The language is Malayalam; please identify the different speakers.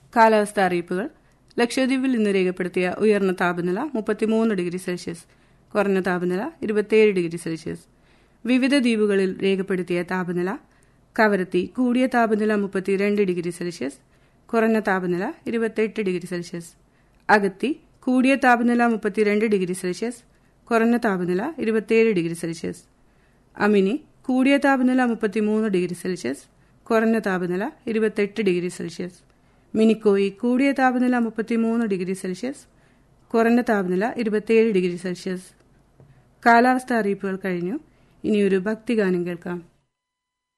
Speaker 1: കാലാവസ്ഥാ അറിയിപ്പുകൾ ലക്ഷദ്വീപിൽ ഇന്ന് രേഖപ്പെടുത്തിയ ഉയർന്ന താപനില മുപ്പത്തിമൂന്ന് ഡിഗ്രി സെൽഷ്യസ് കുറഞ്ഞ താപനില ഇരുപത്തിയേഴ് ഡിഗ്രി സെൽഷ്യസ് വിവിധ ദ്വീപുകളിൽ രേഖപ്പെടുത്തിയ താപനില കവരത്തി കൂടിയ താപനില മുപ്പത്തിരണ്ട് ഡിഗ്രി സെൽഷ്യസ് കുറഞ്ഞ താപനില ഇരുപത്തെട്ട് ഡിഗ്രി സെൽഷ്യസ് അഗത്തി കൂടിയ താപനില മുപ്പത്തിരണ്ട് ഡിഗ്രി സെൽഷ്യസ് കുറഞ്ഞ താപനില ഇരുപത്തിയേഴ് ഡിഗ്രി സെൽഷ്യസ് അമിനി കൂടിയ താപനില മുപ്പത്തിമൂന്ന് ഡിഗ്രി സെൽഷ്യസ് കുറഞ്ഞ താപനില ഇരുപത്തെട്ട് ഡിഗ്രി സെൽഷ്യസ് മിനിക്കോയി കൂടിയ താപനില മുപ്പത്തിമൂന്ന് ഡിഗ്രി സെൽഷ്യസ് കുറഞ്ഞ താപനില ഇരുപത്തിയേഴ് ഡിഗ്രി സെൽഷ്യസ് കാലാവസ്ഥ അറിയിപ്പുകൾ കഴിഞ്ഞു ഇനിയൊരു ഭക്തിഗാനം കേൾക്കാം